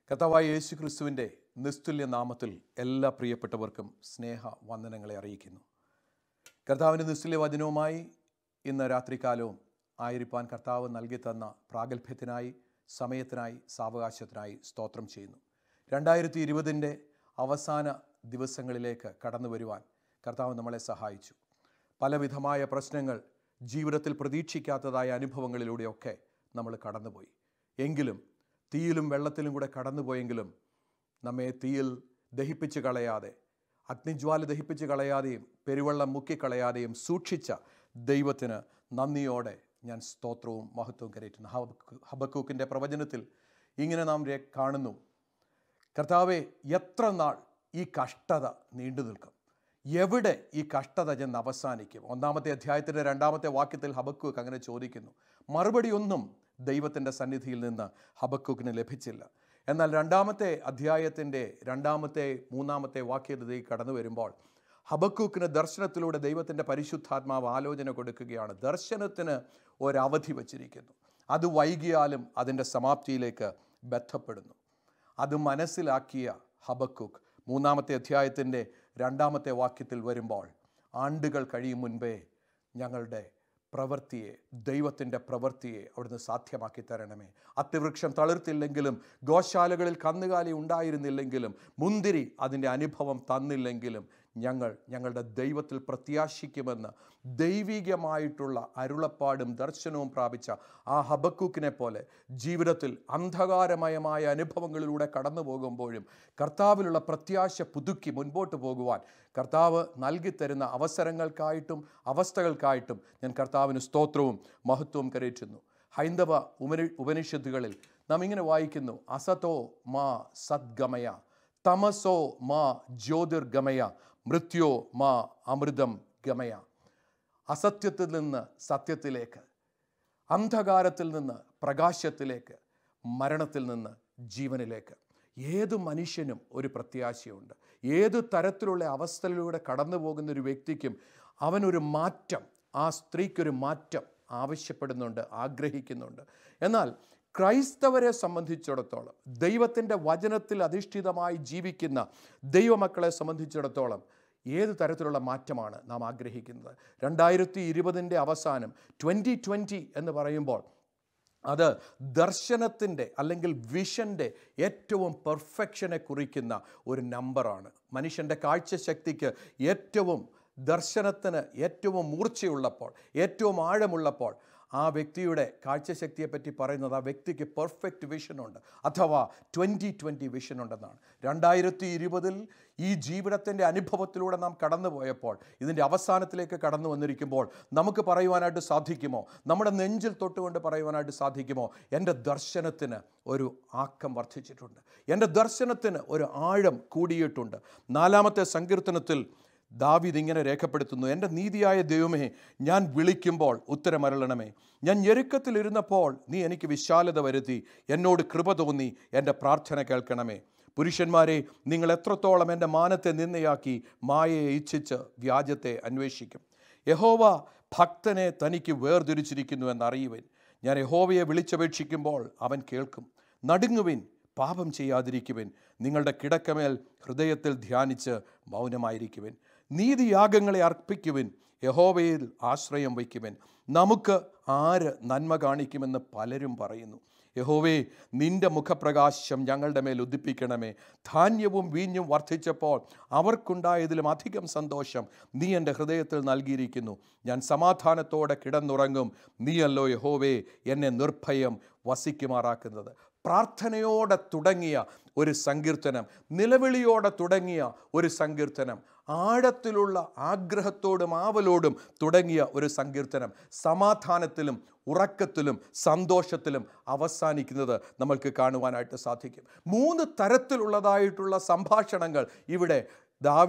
കർത്താവായ യേശു ക്രിസ്തുവിൻ്റെ നിസ്തുല്യ നാമത്തിൽ എല്ലാ പ്രിയപ്പെട്ടവർക്കും സ്നേഹ വന്ദനങ്ങളെ അറിയിക്കുന്നു കർത്താവിൻ്റെ നിസ്തുല്യ വചനവുമായി ഇന്ന് രാത്രികാലവും ആയിരിക്കാൻ കർത്താവ് നൽകി തന്ന പ്രാഗൽഭ്യത്തിനായി സമയത്തിനായി സാവകാശത്തിനായി സ്തോത്രം ചെയ്യുന്നു രണ്ടായിരത്തി ഇരുപതിൻ്റെ അവസാന ദിവസങ്ങളിലേക്ക് കടന്നു വരുവാൻ കർത്താവ് നമ്മളെ സഹായിച്ചു പലവിധമായ പ്രശ്നങ്ങൾ ജീവിതത്തിൽ പ്രതീക്ഷിക്കാത്തതായ അനുഭവങ്ങളിലൂടെയൊക്കെ നമ്മൾ കടന്നുപോയി എങ്കിലും തീയിലും വെള്ളത്തിലും കൂടെ കടന്നുപോയെങ്കിലും നമ്മെ തീയിൽ ദഹിപ്പിച്ച് കളയാതെ അഗ്നിജ്വാല ദഹിപ്പിച്ച് കളയാതെയും പെരുവെള്ളം മുക്കിക്കളയാതെയും സൂക്ഷിച്ച ദൈവത്തിന് നന്ദിയോടെ ഞാൻ സ്തോത്രവും മഹത്വവും കരയറ്റുന്നു ഹബക്കൂ ഹബക്കൂക്കിൻ്റെ പ്രവചനത്തിൽ ഇങ്ങനെ നാം രേ- കാണുന്നു കർത്താവെ എത്ര നാൾ ഈ കഷ്ടത നീണ്ടു നിൽക്കും എവിടെ ഈ കഷ്ടത ചെന്ന് അവസാനിക്കും ഒന്നാമത്തെ അധ്യായത്തിൻ്റെ രണ്ടാമത്തെ വാക്യത്തിൽ ഹബക്കൂക്ക് അങ്ങനെ ചോദിക്കുന്നു മറുപടി ഒന്നും ദൈവത്തിൻ്റെ സന്നിധിയിൽ നിന്ന് ഹബക്കൂക്കിന് ലഭിച്ചില്ല എന്നാൽ രണ്ടാമത്തെ അധ്യായത്തിൻ്റെ രണ്ടാമത്തെ മൂന്നാമത്തെ വാക്യത്തിലേക്ക് കടന്നു വരുമ്പോൾ ഹബക്കൂക്കിന് ദർശനത്തിലൂടെ ദൈവത്തിൻ്റെ പരിശുദ്ധാത്മാവ് ആലോചന കൊടുക്കുകയാണ് ദർശനത്തിന് ഒരവധി വച്ചിരിക്കുന്നു അത് വൈകിയാലും അതിൻ്റെ സമാപ്തിയിലേക്ക് ബന്ധപ്പെടുന്നു അത് മനസ്സിലാക്കിയ ഹബക്കുക്ക് മൂന്നാമത്തെ അധ്യായത്തിൻ്റെ രണ്ടാമത്തെ വാക്യത്തിൽ വരുമ്പോൾ ആണ്ടുകൾ കഴിയും മുൻപേ ഞങ്ങളുടെ പ്രവൃത്തിയെ ദൈവത്തിൻ്റെ പ്രവൃത്തിയെ അവിടുന്ന് സാധ്യമാക്കി തരണമേ അത്തിവൃക്ഷം തളിർത്തില്ലെങ്കിലും ഗോശാലകളിൽ കന്നുകാലി ഉണ്ടായിരുന്നില്ലെങ്കിലും മുന്തിരി അതിൻ്റെ അനുഭവം തന്നില്ലെങ്കിലും ഞങ്ങൾ ഞങ്ങളുടെ ദൈവത്തിൽ പ്രത്യാശിക്കുമെന്ന് ദൈവികമായിട്ടുള്ള അരുളപ്പാടും ദർശനവും പ്രാപിച്ച ആ ഹബക്കൂക്കിനെ പോലെ ജീവിതത്തിൽ അന്ധകാരമയമായ അനുഭവങ്ങളിലൂടെ കടന്നു പോകുമ്പോഴും കർത്താവിലുള്ള പ്രത്യാശ പുതുക്കി മുൻപോട്ട് പോകുവാൻ കർത്താവ് നൽകിത്തരുന്ന അവസരങ്ങൾക്കായിട്ടും അവസ്ഥകൾക്കായിട്ടും ഞാൻ കർത്താവിന് സ്തോത്രവും മഹത്വവും കരയറ്റുന്നു ഹൈന്ദവ ഉപനി ഉപനിഷത്തുകളിൽ നാം ഇങ്ങനെ വായിക്കുന്നു അസതോ മാ സദ്ഗമയ തമസോ മാ ജ്യോതിർഗമയ മൃത്യോ മാ അമൃതം ഗമയ അസത്യത്തിൽ നിന്ന് സത്യത്തിലേക്ക് അന്ധകാരത്തിൽ നിന്ന് പ്രകാശത്തിലേക്ക് മരണത്തിൽ നിന്ന് ജീവനിലേക്ക് ഏത് മനുഷ്യനും ഒരു പ്രത്യാശയുണ്ട് ഏത് തരത്തിലുള്ള അവസ്ഥയിലൂടെ കടന്നു പോകുന്ന ഒരു വ്യക്തിക്കും അവനൊരു മാറ്റം ആ സ്ത്രീക്കൊരു മാറ്റം ആവശ്യപ്പെടുന്നുണ്ട് ആഗ്രഹിക്കുന്നുണ്ട് എന്നാൽ ക്രൈസ്തവരെ സംബന്ധിച്ചിടത്തോളം ദൈവത്തിൻ്റെ വചനത്തിൽ അധിഷ്ഠിതമായി ജീവിക്കുന്ന ദൈവമക്കളെ സംബന്ധിച്ചിടത്തോളം ഏത് തരത്തിലുള്ള മാറ്റമാണ് നാം ആഗ്രഹിക്കുന്നത് രണ്ടായിരത്തി ഇരുപതിൻ്റെ അവസാനം ട്വൻ്റി ട്വൻ്റി എന്ന് പറയുമ്പോൾ അത് ദർശനത്തിൻ്റെ അല്ലെങ്കിൽ വിഷൻ്റെ ഏറ്റവും പെർഫെക്ഷനെ കുറിക്കുന്ന ഒരു നമ്പറാണ് മനുഷ്യൻ്റെ കാഴ്ചശക്തിക്ക് ഏറ്റവും ദർശനത്തിന് ഏറ്റവും മൂർച്ചയുള്ളപ്പോൾ ഏറ്റവും ആഴമുള്ളപ്പോൾ ആ വ്യക്തിയുടെ കാഴ്ചശക്തിയെപ്പറ്റി പറയുന്നത് ആ വ്യക്തിക്ക് പെർഫെക്റ്റ് വിഷനുണ്ട് അഥവാ ട്വൻ്റി ട്വൻ്റി വിഷൻ ഉണ്ടെന്നാണ് രണ്ടായിരത്തി ഇരുപതിൽ ഈ ജീവിതത്തിൻ്റെ അനുഭവത്തിലൂടെ നാം കടന്നു പോയപ്പോൾ ഇതിൻ്റെ അവസാനത്തിലേക്ക് കടന്നു വന്നിരിക്കുമ്പോൾ നമുക്ക് പറയുവാനായിട്ട് സാധിക്കുമോ നമ്മുടെ നെഞ്ചിൽ തൊട്ടുകൊണ്ട് പറയുവാനായിട്ട് സാധിക്കുമോ എൻ്റെ ദർശനത്തിന് ഒരു ആക്കം വർദ്ധിച്ചിട്ടുണ്ട് എൻ്റെ ദർശനത്തിന് ഒരു ആഴം കൂടിയിട്ടുണ്ട് നാലാമത്തെ സങ്കീർത്തനത്തിൽ ദാവീദ് ഇങ്ങനെ രേഖപ്പെടുത്തുന്നു എൻ്റെ നീതിയായ ദൈവമേ ഞാൻ വിളിക്കുമ്പോൾ ഉത്തരമരളണമേ ഞാൻ ഞെരുക്കത്തിലിരുന്നപ്പോൾ നീ എനിക്ക് വിശാലത വരുത്തി എന്നോട് കൃപ തോന്നി എൻ്റെ പ്രാർത്ഥന കേൾക്കണമേ പുരുഷന്മാരെ നിങ്ങൾ എത്രത്തോളം എൻ്റെ മാനത്തെ നിന്നയാക്കി മായയെ ഇച്ഛിച്ച് വ്യാജത്തെ അന്വേഷിക്കും യഹോവ ഭക്തനെ തനിക്ക് വേർതിരിച്ചിരിക്കുന്നു എന്നറിയുവൻ ഞാൻ യഹോവയെ വിളിച്ചപേക്ഷിക്കുമ്പോൾ അവൻ കേൾക്കും നടുങ്ങുവിൻ പാപം ചെയ്യാതിരിക്കുവിൻ നിങ്ങളുടെ കിടക്കമേൽ ഹൃദയത്തിൽ ധ്യാനിച്ച് മൗനമായിരിക്കുവിൻ നീതിയാഗങ്ങളെ അർപ്പിക്കുവിൻ യഹോവയിൽ ആശ്രയം വയ്ക്കുവിൻ നമുക്ക് ആര് നന്മ കാണിക്കുമെന്ന് പലരും പറയുന്നു യഹോവേ നിന്റെ മുഖപ്രകാശം ഞങ്ങളുടെ മേൽ ഉദ്ദിപ്പിക്കണമേ ധാന്യവും വീഞ്ഞും വർദ്ധിച്ചപ്പോൾ അവർക്കുണ്ടായതിലും അധികം സന്തോഷം നീ എൻ്റെ ഹൃദയത്തിൽ നൽകിയിരിക്കുന്നു ഞാൻ സമാധാനത്തോടെ കിടന്നുറങ്ങും നീയല്ലോ യഹോവേ എന്നെ നിർഭയം വസിക്കുമാറാക്കുന്നത് പ്രാർത്ഥനയോടെ തുടങ്ങിയ ഒരു സങ്കീർത്തനം നിലവിളിയോടെ തുടങ്ങിയ ഒരു സങ്കീർത്തനം ആഴത്തിലുള്ള ആഗ്രഹത്തോടും ആവലോടും തുടങ്ങിയ ഒരു സങ്കീർത്തനം സമാധാനത്തിലും ഉറക്കത്തിലും സന്തോഷത്തിലും അവസാനിക്കുന്നത് നമ്മൾക്ക് കാണുവാനായിട്ട് സാധിക്കും മൂന്ന് തരത്തിലുള്ളതായിട്ടുള്ള സംഭാഷണങ്ങൾ ഇവിടെ ദാവിദ്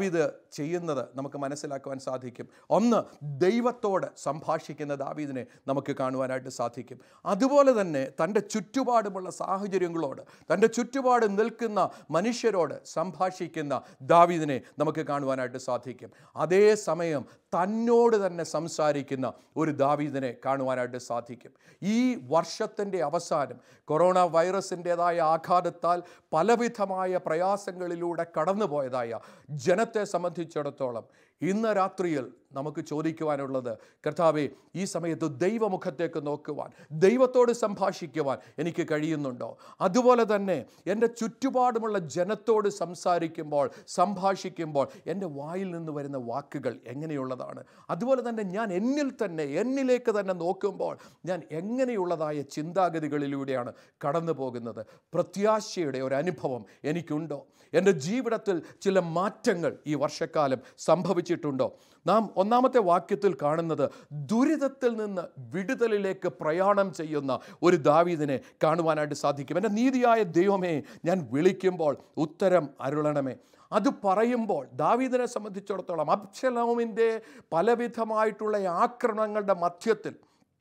ചെയ്യുന്നത് നമുക്ക് മനസ്സിലാക്കുവാൻ സാധിക്കും ഒന്ന് ദൈവത്തോട് സംഭാഷിക്കുന്ന ദാവീദിനെ നമുക്ക് കാണുവാനായിട്ട് സാധിക്കും അതുപോലെ തന്നെ തൻ്റെ ചുറ്റുപാടുമുള്ള സാഹചര്യങ്ങളോട് തൻ്റെ ചുറ്റുപാട് നിൽക്കുന്ന മനുഷ്യരോട് സംഭാഷിക്കുന്ന ദാവീദിനെ നമുക്ക് കാണുവാനായിട്ട് സാധിക്കും അതേസമയം തന്നോട് തന്നെ സംസാരിക്കുന്ന ഒരു ദാവീദിനെ കാണുവാനായിട്ട് സാധിക്കും ഈ വർഷത്തിൻ്റെ അവസാനം കൊറോണ വൈറസിൻ്റെതായ ആഘാതത്താൽ പലവിധമായ പ്രയാസങ്ങളിലൂടെ കടന്നുപോയതായ ജനത്തെ സംബന്ധിച്ചിടത്തോളം ഇന്ന് രാത്രിയിൽ നമുക്ക് ചോദിക്കുവാനുള്ളത് കർത്താവെ ഈ സമയത്ത് ദൈവമുഖത്തേക്ക് നോക്കുവാൻ ദൈവത്തോട് സംഭാഷിക്കുവാൻ എനിക്ക് കഴിയുന്നുണ്ടോ അതുപോലെ തന്നെ എൻ്റെ ചുറ്റുപാടുമുള്ള ജനത്തോട് സംസാരിക്കുമ്പോൾ സംഭാഷിക്കുമ്പോൾ എൻ്റെ വായിൽ നിന്ന് വരുന്ന വാക്കുകൾ എങ്ങനെയുള്ളതാണ് അതുപോലെ തന്നെ ഞാൻ എന്നിൽ തന്നെ എന്നിലേക്ക് തന്നെ നോക്കുമ്പോൾ ഞാൻ എങ്ങനെയുള്ളതായ ചിന്താഗതികളിലൂടെയാണ് കടന്നു പോകുന്നത് പ്രത്യാശയുടെ ഒരു അനുഭവം എനിക്കുണ്ടോ എൻ്റെ ജീവിതത്തിൽ ചില മാറ്റങ്ങൾ ഈ വർഷക്കാലം സംഭവിച്ചിട്ടുണ്ടോ നാം ഒന്നാമത്തെ വാക്യത്തിൽ കാണുന്നത് ദുരിതത്തിൽ നിന്ന് വിടുതലിലേക്ക് പ്രയാണം ചെയ്യുന്ന ഒരു ദാവീദിനെ കാണുവാനായിട്ട് സാധിക്കും എൻ്റെ നീതിയായ ദൈവമേ ഞാൻ വിളിക്കുമ്പോൾ ഉത്തരം അരുളണമേ അത് പറയുമ്പോൾ ദാവീദിനെ സംബന്ധിച്ചിടത്തോളം അബ്ശലോമിൻ്റെ പലവിധമായിട്ടുള്ള ആക്രമണങ്ങളുടെ മധ്യത്തിൽ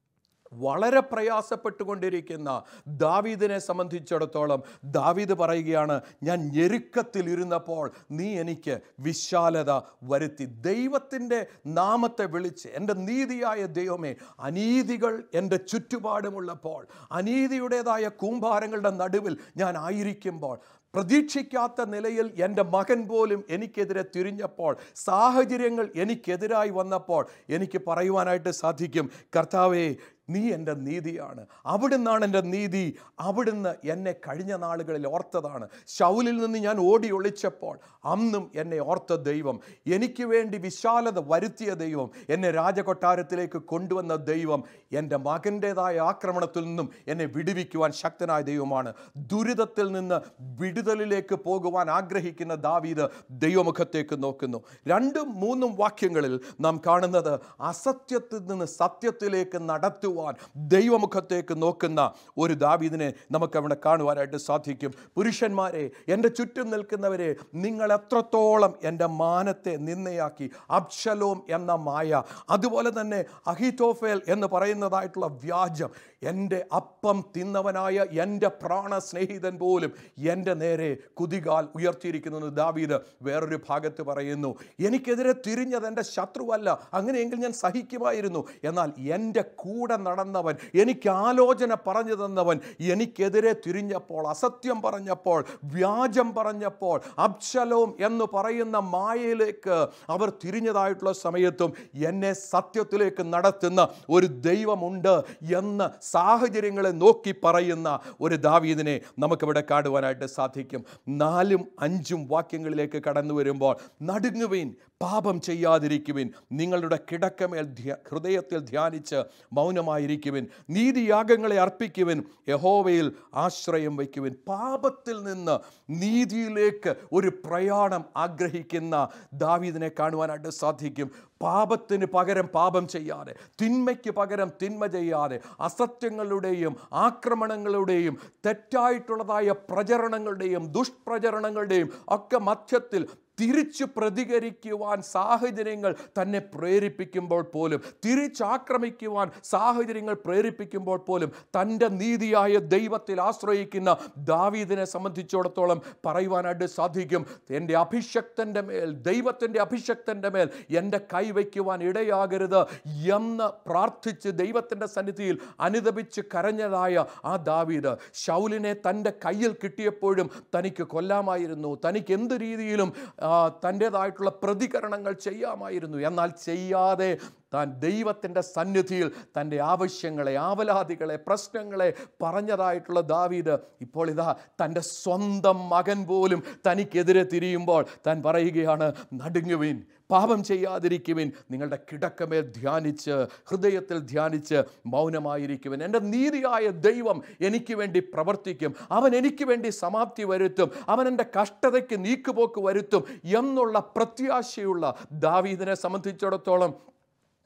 വളരെ പ്രയാസപ്പെട്ടുകൊണ്ടിരിക്കുന്ന ദാവീദിനെ സംബന്ധിച്ചിടത്തോളം ദാവീദ് പറയുകയാണ് ഞാൻ ഞെരുക്കത്തിലിരുന്നപ്പോൾ നീ എനിക്ക് വിശാലത വരുത്തി ദൈവത്തിൻ്റെ നാമത്തെ വിളിച്ച് എൻ്റെ നീതിയായ ദൈവമേ അനീതികൾ എൻ്റെ ചുറ്റുപാടുമുള്ളപ്പോൾ അനീതിയുടേതായ കൂമ്പാരങ്ങളുടെ നടുവിൽ ഞാൻ ആയിരിക്കുമ്പോൾ പ്രതീക്ഷിക്കാത്ത നിലയിൽ എൻ്റെ മകൻ പോലും എനിക്കെതിരെ തിരിഞ്ഞപ്പോൾ സാഹചര്യങ്ങൾ എനിക്കെതിരായി വന്നപ്പോൾ എനിക്ക് പറയുവാനായിട്ട് സാധിക്കും കർത്താവേ നീ എൻ്റെ നീതിയാണ് അവിടുന്നാണ് എൻ്റെ നീതി അവിടുന്ന് എന്നെ കഴിഞ്ഞ നാളുകളിൽ ഓർത്തതാണ് ശൗലിൽ നിന്ന് ഞാൻ ഓടി ഒളിച്ചപ്പോൾ അന്നും എന്നെ ഓർത്ത ദൈവം എനിക്ക് വേണ്ടി വിശാലത വരുത്തിയ ദൈവം എന്നെ രാജകൊട്ടാരത്തിലേക്ക് കൊണ്ടുവന്ന ദൈവം എൻ്റെ മകൻ്റേതായ ആക്രമണത്തിൽ നിന്നും എന്നെ വിടുവിക്കുവാൻ ശക്തനായ ദൈവമാണ് ദുരിതത്തിൽ നിന്ന് വിടുതലിലേക്ക് പോകുവാൻ ആഗ്രഹിക്കുന്ന ദാവീദ് ദൈവമുഖത്തേക്ക് നോക്കുന്നു രണ്ടും മൂന്നും വാക്യങ്ങളിൽ നാം കാണുന്നത് അസത്യത്തിൽ നിന്ന് സത്യത്തിലേക്ക് നടത്തുവാൻ ദൈവമുഖത്തേക്ക് നോക്കുന്ന ഒരു ദാവീദിനെ നമുക്ക് അവിടെ കാണുവാനായിട്ട് സാധിക്കും പുരുഷന്മാരെ എൻ്റെ ചുറ്റും നിൽക്കുന്നവരെ നിങ്ങൾ എത്രത്തോളം എൻ്റെ മാനത്തെ നിന്നയാക്കി അബ്ഷലോം എന്ന മായ അതുപോലെ തന്നെ അഹിതോഫേൽ എന്ന് പറയുന്നതായിട്ടുള്ള വ്യാജം എൻ്റെ അപ്പം തിന്നവനായ എൻ്റെ പ്രാണ സ്നേഹിതൻ പോലും എൻ്റെ നേരെ കുതികാൽ ഉയർത്തിയിരിക്കുന്നു ദാവീദ് വേറൊരു ഭാഗത്ത് പറയുന്നു എനിക്കെതിരെ തിരിഞ്ഞത് എൻ്റെ ശത്രുവല്ല അങ്ങനെയെങ്കിൽ ഞാൻ സഹിക്കുമായിരുന്നു എന്നാൽ എൻ്റെ കൂടെ നടന്നവൻ എനിക്ക് ആലോചന പറഞ്ഞു തന്നവൻ എനിക്കെതിരെ തിരിഞ്ഞപ്പോൾ അസത്യം പറഞ്ഞപ്പോൾ വ്യാജം പറഞ്ഞപ്പോൾ അബ്ശലോം എന്ന് പറയുന്ന മായയിലേക്ക് അവർ തിരിഞ്ഞതായിട്ടുള്ള സമയത്തും എന്നെ സത്യത്തിലേക്ക് നടത്തുന്ന ഒരു ദൈവമുണ്ട് എന്ന് സാഹചര്യങ്ങളെ നോക്കി പറയുന്ന ഒരു ദാവീദിനെ നമുക്കിവിടെ കാണുവാനായിട്ട് സാധിക്കും നാലും അഞ്ചും വാക്യങ്ങളിലേക്ക് കടന്നു വരുമ്പോൾ നടുങ്ങുവീൻ പാപം ചെയ്യാതിരിക്കുവിൻ നിങ്ങളുടെ കിടക്കമേൽ ധ്യ ഹൃദയത്തിൽ ധ്യാനിച്ച് മൗനമായിരിക്കുവിൻ നീതിയാഗങ്ങളെ അർപ്പിക്കുവിൻ യഹോവയിൽ ആശ്രയം വയ്ക്കുവിൻ പാപത്തിൽ നിന്ന് നീതിയിലേക്ക് ഒരു പ്രയാണം ആഗ്രഹിക്കുന്ന ദാവീദിനെ കാണുവാനായിട്ട് സാധിക്കും പാപത്തിന് പകരം പാപം ചെയ്യാതെ തിന്മയ്ക്ക് പകരം തിന്മ ചെയ്യാതെ അസത്യങ്ങളുടെയും ആക്രമണങ്ങളുടെയും തെറ്റായിട്ടുള്ളതായ പ്രചരണങ്ങളുടെയും ദുഷ്പ്രചരണങ്ങളുടെയും ഒക്കെ മധ്യത്തിൽ തിരിച്ചു പ്രതികരിക്കുവാൻ സാഹചര്യങ്ങൾ തന്നെ പ്രേരിപ്പിക്കുമ്പോൾ പോലും തിരിച്ചാക്രമിക്കുവാൻ സാഹചര്യങ്ങൾ പ്രേരിപ്പിക്കുമ്പോൾ പോലും തൻ്റെ നീതിയായ ദൈവത്തിൽ ആശ്രയിക്കുന്ന ദാവീദിനെ സംബന്ധിച്ചിടത്തോളം പറയുവാനായിട്ട് സാധിക്കും എൻ്റെ അഭിഷക്തൻ്റെ മേൽ ദൈവത്തിൻ്റെ അഭിഷക്തൻ്റെ മേൽ എൻ്റെ കൈവയ്ക്കുവാൻ ഇടയാകരുത് എന്ന് പ്രാർത്ഥിച്ച് ദൈവത്തിൻ്റെ സന്നിധിയിൽ അനുദപിച്ച് കരഞ്ഞതായ ആ ദാവീദ് ശൗലിനെ തൻ്റെ കയ്യിൽ കിട്ടിയപ്പോഴും തനിക്ക് കൊല്ലാമായിരുന്നു തനിക്ക് എന്ത് രീതിയിലും ആ, തൻ്റേതായിട്ടുള്ള പ്രതികരണങ്ങൾ ചെയ്യാമായിരുന്നു എന്നാൽ ചെയ്യാതെ താൻ ദൈവത്തിൻ്റെ സന്നിധിയിൽ തൻ്റെ ആവശ്യങ്ങളെ ആവലാതികളെ പ്രശ്നങ്ങളെ പറഞ്ഞതായിട്ടുള്ള ദാവീദ് ഇപ്പോൾ ഇതാ തൻ്റെ സ്വന്തം മകൻ പോലും തനിക്കെതിരെ തിരിയുമ്പോൾ താൻ പറയുകയാണ് നടുങ്ങുവിൻ പാപം ചെയ്യാതിരിക്കുവിൻ നിങ്ങളുടെ കിടക്കമേൽ ധ്യാനിച്ച് ഹൃദയത്തിൽ ധ്യാനിച്ച് മൗനമായിരിക്കുവിൻ എൻ്റെ നീതിയായ ദൈവം എനിക്ക് വേണ്ടി പ്രവർത്തിക്കും അവൻ എനിക്ക് വേണ്ടി സമാപ്തി വരുത്തും അവൻ എൻ്റെ കഷ്ടതയ്ക്ക് നീക്കുപോക്ക് വരുത്തും എന്നുള്ള പ്രത്യാശയുള്ള ദാവീദിനെ സംബന്ധിച്ചിടത്തോളം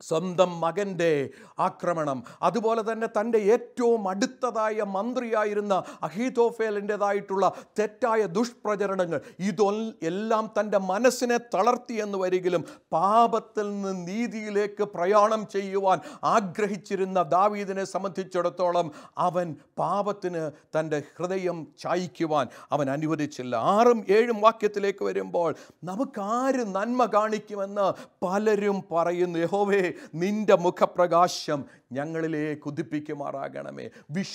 സ്വന്തം മകൻ്റെ ആക്രമണം അതുപോലെ തന്നെ തൻ്റെ ഏറ്റവും അടുത്തതായ മന്ത്രിയായിരുന്ന അഹീതോഫേലിൻ്റെതായിട്ടുള്ള തെറ്റായ ദുഷ്പ്രചരണങ്ങൾ ഇതൊ എല്ലാം തൻ്റെ മനസ്സിനെ തളർത്തിയെന്ന് വരികിലും പാപത്തിൽ നിന്ന് നീതിയിലേക്ക് പ്രയാണം ചെയ്യുവാൻ ആഗ്രഹിച്ചിരുന്ന ദാവീദിനെ സംബന്ധിച്ചിടത്തോളം അവൻ പാപത്തിന് തൻ്റെ ഹൃദയം ചായ്ക്കുവാൻ അവൻ അനുവദിച്ചില്ല ആറും ഏഴും വാക്യത്തിലേക്ക് വരുമ്പോൾ നമുക്കാര് നന്മ കാണിക്കുമെന്ന് പലരും പറയുന്നു യഹോവേ നിന്റെ മുഖപ്രകാശം ഞങ്ങളിലേക്ക് ഉദിപ്പിക്കുമാറാകണമേ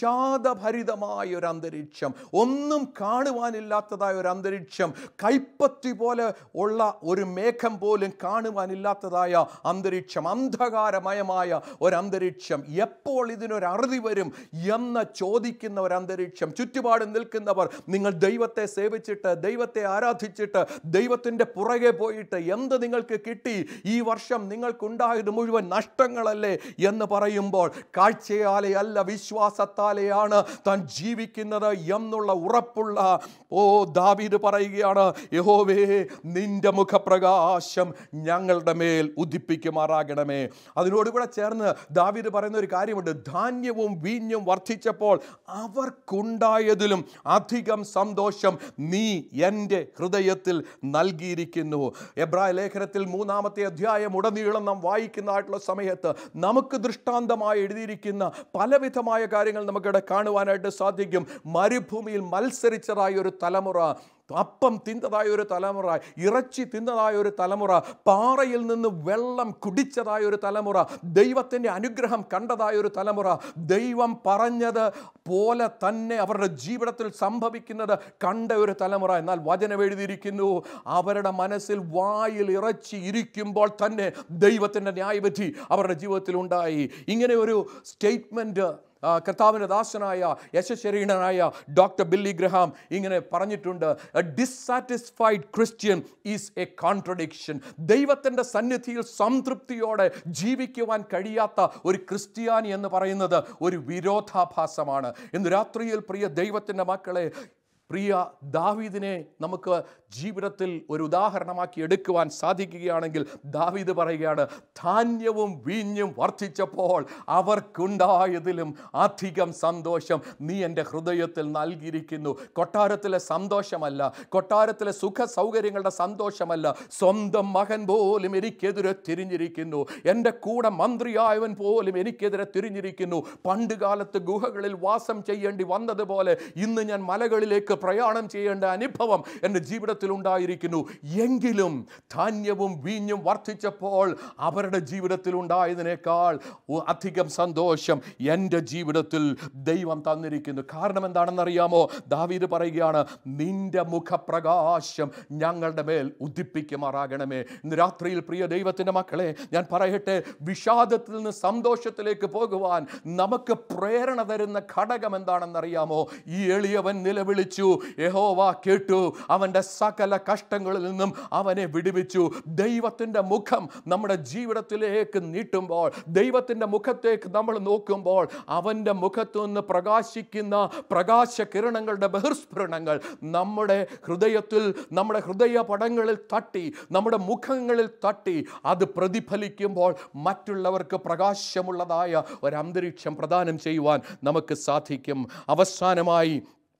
വിഷാദഭരിതമായ ഒരു അന്തരീക്ഷം ഒന്നും കാണുവാനില്ലാത്തതായ ഒരു അന്തരീക്ഷം കൈപ്പത്തി പോലെ ഉള്ള ഒരു മേഘം പോലും കാണുവാനില്ലാത്തതായ അന്തരീക്ഷം അന്ധകാരമയമായ ഒരു അന്തരീക്ഷം എപ്പോൾ ഇതിനൊരു അറുതി വരും എന്ന് ചോദിക്കുന്ന ഒരു അന്തരീക്ഷം ചുറ്റുപാടും നിൽക്കുന്നവർ നിങ്ങൾ ദൈവത്തെ സേവിച്ചിട്ട് ദൈവത്തെ ആരാധിച്ചിട്ട് ദൈവത്തിൻ്റെ പുറകെ പോയിട്ട് എന്ത് നിങ്ങൾക്ക് കിട്ടി ഈ വർഷം നിങ്ങൾക്കുണ്ടായത് മുഴുവൻ നഷ്ടങ്ങളല്ലേ എന്ന് പറയുമ്പോൾ കാഴ്ചയാലെ അല്ല വിശ്വാസത്താലെയാണ് താൻ ജീവിക്കുന്നത് എന്നുള്ള ഉറപ്പുള്ള ഓ ദാവീദ് പറയുകയാണ് യഹോവേ നിന്റെ മുഖപ്രകാശം ഞങ്ങളുടെ മേൽ ഉദിപ്പിക്കുമാറാകണമേ അതിനോടുകൂടെ ചേർന്ന് ദാവീദ് പറയുന്ന ഒരു കാര്യമുണ്ട് ധാന്യവും വീഞ്ഞും വർദ്ധിച്ചപ്പോൾ അവർക്കുണ്ടായതിലും അധികം സന്തോഷം നീ എൻ്റെ ഹൃദയത്തിൽ നൽകിയിരിക്കുന്നു എബ്രായ ലേഖനത്തിൽ മൂന്നാമത്തെ അധ്യായം ഉടനീളം നാം വായിക്കുന്നതായിട്ടുള്ള സമയത്ത് നമുക്ക് ദൃഷ്ടാന്തമായി എഴുതിയിരിക്കുന്ന പലവിധമായ കാര്യങ്ങൾ നമുക്കിവിടെ കാണുവാനായിട്ട് സാധിക്കും മരുഭൂമിയിൽ മത്സരിച്ചതായ ഒരു തലമുറ അപ്പം തിന്നതായ ഒരു തലമുറ ഇറച്ചി തിന്നതായ ഒരു തലമുറ പാറയിൽ നിന്ന് വെള്ളം കുടിച്ചതായ ഒരു തലമുറ ദൈവത്തിൻ്റെ അനുഗ്രഹം കണ്ടതായ ഒരു തലമുറ ദൈവം പറഞ്ഞത് പോലെ തന്നെ അവരുടെ ജീവിതത്തിൽ സംഭവിക്കുന്നത് കണ്ട ഒരു തലമുറ എന്നാൽ വചനം എഴുതിയിരിക്കുന്നു അവരുടെ മനസ്സിൽ വായിൽ ഇറച്ചി ഇരിക്കുമ്പോൾ തന്നെ ദൈവത്തിൻ്റെ ന്യായവിധി അവരുടെ ജീവിതത്തിൽ ഉണ്ടായി ഇങ്ങനെ ഒരു സ്റ്റേറ്റ്മെൻറ്റ് ആ, കർത്താവിൻ്റെ ദാസനായ യശശരീരനായ ഡോക്ടർ ബില്ലി ഗ്രഹാം ഇങ്ങനെ പറഞ്ഞിട്ടുണ്ട് dissatisfied Christian is a contradiction ദൈവത്തിൻ്റെ സന്നിധിയിൽ സംതൃപ്തിയോടെ ജീവിക്കുവാൻ കഴിയാത്ത ഒരു ക്രിസ്ത്യാനി എന്ന് പറയുന്നത് ഒരു വിരോധാഭാസമാണ് ഇന്ന് രാത്രിയിൽ പ്രിയ ദൈവത്തിൻ്റെ മക്കളെ പ്രിയ ദാവീദിനെ നമുക്ക് ജീവിതത്തിൽ ഒരു ഉദാഹരണമാക്കി എടുക്കുവാൻ സാധിക്കുകയാണെങ്കിൽ ദാവീദ് പറയുകയാണ് ധാന്യവും വീഞ്ഞും വർദ്ധിച്ചപ്പോൾ അവർക്കുണ്ടായതിലും അധികം സന്തോഷം നീ എൻ്റെ ഹൃദയത്തിൽ നൽകിയിരിക്കുന്നു കൊട്ടാരത്തിലെ സന്തോഷമല്ല കൊട്ടാരത്തിലെ സുഖ സൗകര്യങ്ങളുടെ സന്തോഷമല്ല സ്വന്തം മകൻ പോലും എനിക്കെതിരെ തിരിഞ്ഞിരിക്കുന്നു എൻ്റെ കൂടെ മന്ത്രിയായവൻ പോലും എനിക്കെതിരെ തിരിഞ്ഞിരിക്കുന്നു പണ്ട് കാലത്ത് ഗുഹകളിൽ വാസം ചെയ്യേണ്ടി വന്നതുപോലെ ഇന്ന് ഞാൻ മലകളിലേക്ക് പ്രയാണം ചെയ്യേണ്ട അനുഭവം എൻ്റെ ജീവിതത്തിൽ ഉണ്ടായിരിക്കുന്നു എങ്കിലും ധാന്യവും വീഞ്ഞും വർദ്ധിച്ചപ്പോൾ അവരുടെ ജീവിതത്തിൽ ഉണ്ടായതിനേക്കാൾ ഒ- അധികം സന്തോഷം എൻ്റെ ജീവിതത്തിൽ ദൈവം തന്നിരിക്കുന്നു കാരണം എന്താണെന്നറിയാമോ ദാവീദ് പറയുകയാണ് നിന്റെ മുഖപ്രകാശം ഞങ്ങളുടെ മേൽ ഉദ്ദിപ്പിക്കുമാറാകണമേ ഇന്ന് രാത്രിയിൽ പ്രിയ ദൈവത്തിൻ്റെ മക്കളെ ഞാൻ പറയട്ടെ വിഷാദത്തിൽ നിന്ന് സന്തോഷത്തിലേക്ക് പോകുവാൻ നമുക്ക് പ്രേരണ തരുന്ന ഘടകം എന്താണെന്നറിയാമോ ഈ എളിയവൻ നിലവിളിച്ചു യഹോവ കേട്ടു അവൻ്റെ സകല കഷ്ടങ്ങളിൽ നിന്നും അവനെ വിടുവിച്ചു ദൈവത്തിൻ്റെ മുഖം നമ്മുടെ ജീവിതത്തിലേക്ക് നീട്ടുമ്പോൾ ദൈവത്തിൻ്റെ മുഖത്തേക്ക് നമ്മൾ നോക്കുമ്പോൾ അവൻ്റെ മുഖത്തു നിന്ന് പ്രകാശിക്കുന്ന പ്രകാശ കിരണങ്ങളുടെ ബഹിർസ്ഫുരണങ്ങൾ നമ്മുടെ ഹൃദയത്തിൽ നമ്മുടെ ഹൃദയ പടങ്ങളിൽ തട്ടി നമ്മുടെ മുഖങ്ങളിൽ തട്ടി അത് പ്രതിഫലിക്കുമ്പോൾ മറ്റുള്ളവർക്ക് പ്രകാശമുള്ളതായ ഒരു അന്തരീക്ഷം പ്രദാനം ചെയ്യുവാൻ നമുക്ക് സാധിക്കും അവസാനമായി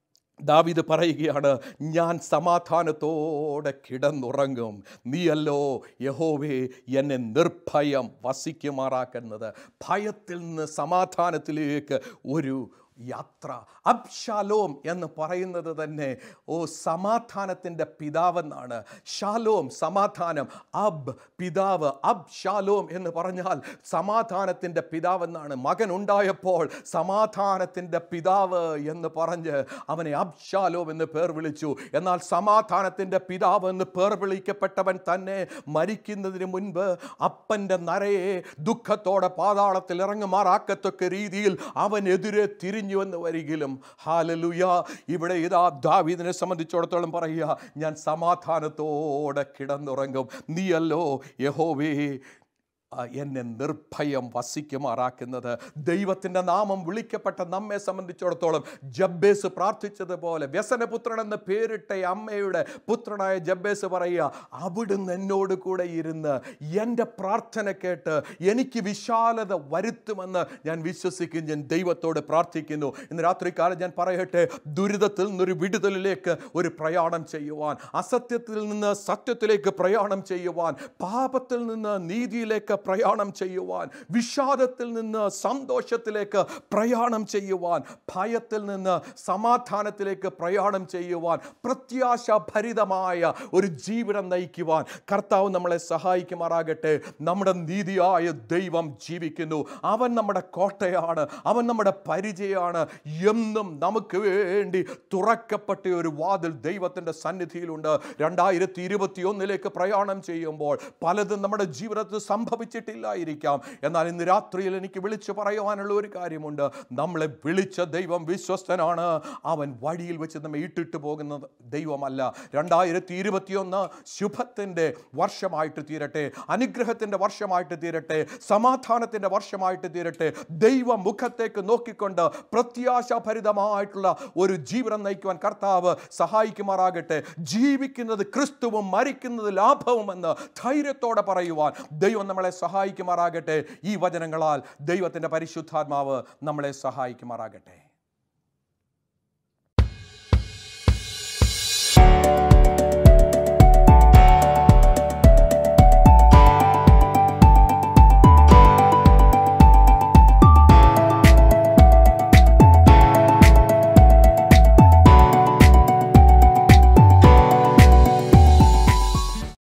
ദാവിദ് പറയുകയാണ് ഞാൻ സമാധാനത്തോടെ കിടന്നുറങ്ങും നീയല്ലോ യഹോവേ എന്നെ നിർഭയം വസിക്കുമാറാക്കുന്നത് ഭയത്തിൽ നിന്ന് സമാധാനത്തിലേക്ക് ഒരു യാത്ര അബ്ഷാലോം എന്ന് പറയുന്നത് തന്നെ ഓ സമാധാനത്തിൻ്റെ പിതാവെന്നാണ് ഷാലോം സമാധാനം അബ് പിതാവ് അബ് ഷാലോം എന്ന് പറഞ്ഞാൽ സമാധാനത്തിൻ്റെ പിതാവെന്നാണ് മകൻ ഉണ്ടായപ്പോൾ സമാധാനത്തിൻ്റെ പിതാവ് എന്ന് പറഞ്ഞ് അവനെ അബ്ഷാലോം എന്ന് പേർ വിളിച്ചു എന്നാൽ സമാധാനത്തിൻ്റെ പിതാവ് എന്ന് പേർ വിളിക്കപ്പെട്ടവൻ തന്നെ മരിക്കുന്നതിന് മുൻപ് അപ്പൻ്റെ നരയെ ദുഃഖത്തോടെ പാതാളത്തിൽ ഇറങ്ങുമാറാക്കത്തക്ക രീതിയിൽ അവനെതിരെ തിരിഞ്ഞു എന്ന് വരികിലും ഹാലലുയ ഇവിടെ ഇതാ ദാവീദിനെ സംബന്ധിച്ചിടത്തോളം പറയുക ഞാൻ സമാധാനത്തോടെ കിടന്നുറങ്ങും നീയല്ലോ യഹോവേ ആ, എന്നെ നിർഭയം വസിക്കുമാറാക്കുന്നത് ദൈവത്തിൻ്റെ നാമം വിളിക്കപ്പെട്ട നമ്മെ സംബന്ധിച്ചിടത്തോളം ജബ്ബേസ് പ്രാർത്ഥിച്ചതുപോലെ വ്യസനപുത്രൻ എന്ന് പേരിട്ട ഈ അമ്മയുടെ പുത്രനായ ജബ്ബേസ് പറയുക അവിടുന്ന് എന്നോട് കൂടെ ഇരുന്ന് എൻ്റെ പ്രാർത്ഥന കേട്ട് എനിക്ക് വിശാലത വരുത്തുമെന്ന് ഞാൻ വിശ്വസിക്കും ഞാൻ ദൈവത്തോട് പ്രാർത്ഥിക്കുന്നു ഇന്ന് രാത്രികാലം ഞാൻ പറയട്ടെ ദുരിതത്തിൽ നിന്നൊരു വിടുതലിലേക്ക് ഒരു പ്രയാണം ചെയ്യുവാൻ അസത്യത്തിൽ നിന്ന് സത്യത്തിലേക്ക് പ്രയാണം ചെയ്യുവാൻ പാപത്തിൽ നിന്ന് നീതിയിലേക്ക് പ്രയാണം ചെയ്യുവാൻ വിഷാദത്തിൽ നിന്ന് സന്തോഷത്തിലേക്ക് പ്രയാണം ചെയ്യുവാൻ ഭയത്തിൽ നിന്ന് സമാധാനത്തിലേക്ക് പ്രയാണം ചെയ്യുവാൻ പ്രത്യാശഭരിതമായ ഒരു ജീവിതം നയിക്കുവാൻ കർത്താവ് നമ്മളെ സഹായിക്കുമാറാകട്ടെ നമ്മുടെ നീതിയായ ദൈവം ജീവിക്കുന്നു അവൻ നമ്മുടെ കോട്ടയാണ് അവൻ നമ്മുടെ പരിചയമാണ് എന്നും നമുക്ക് വേണ്ടി തുറക്കപ്പെട്ട ഒരു വാതിൽ ദൈവത്തിൻ്റെ സന്നിധിയിലുണ്ട് രണ്ടായിരത്തി ഇരുപത്തി ഒന്നിലേക്ക് പ്രയാണം ചെയ്യുമ്പോൾ പലതും നമ്മുടെ ജീവിതത്തിൽ സംഭവിച്ചിട്ടില്ലായിരിക്കാം എന്നാൽ ഇന്ന് രാത്രിയിൽ എനിക്ക് വിളിച്ചു പറയുവാനുള്ള ഒരു കാര്യമുണ്ട് നമ്മളെ വിളിച്ച ദൈവം വിശ്വസ്തനാണ് അവൻ വഴിയിൽ വെച്ച് നമ്മെ ഇട്ടിട്ട് പോകുന്ന ദൈവമല്ല രണ്ടായിരത്തി ഇരുപത്തിയൊന്ന് ശുഭത്തിൻ്റെ വർഷമായിട്ട് തീരട്ടെ അനുഗ്രഹത്തിൻ്റെ വർഷമായിട്ട് തീരട്ടെ സമാധാനത്തിൻ്റെ വർഷമായിട്ട് തീരട്ടെ ദൈവ മുഖത്തേക്ക് നോക്കിക്കൊണ്ട് പ്രത്യാശാഭരിതമായിട്ടുള്ള ഒരു ജീവിതം നയിക്കുവാൻ കർത്താവ് സഹായിക്കുമാറാകട്ടെ ജീവിക്കുന്നത് ക്രിസ്തുവും മരിക്കുന്നത് ലാഭവുമെന്ന് ധൈര്യത്തോടെ പറയുവാൻ ദൈവം നമ്മളെ സഹായിക്കുമാറാകട്ടെ ഈ വചനങ്ങളാൽ ദൈവത്തിൻ്റെ പരിശുദ്ധാത്മാവ് നമ്മളെ സഹായിക്കുമാറാകട്ടെ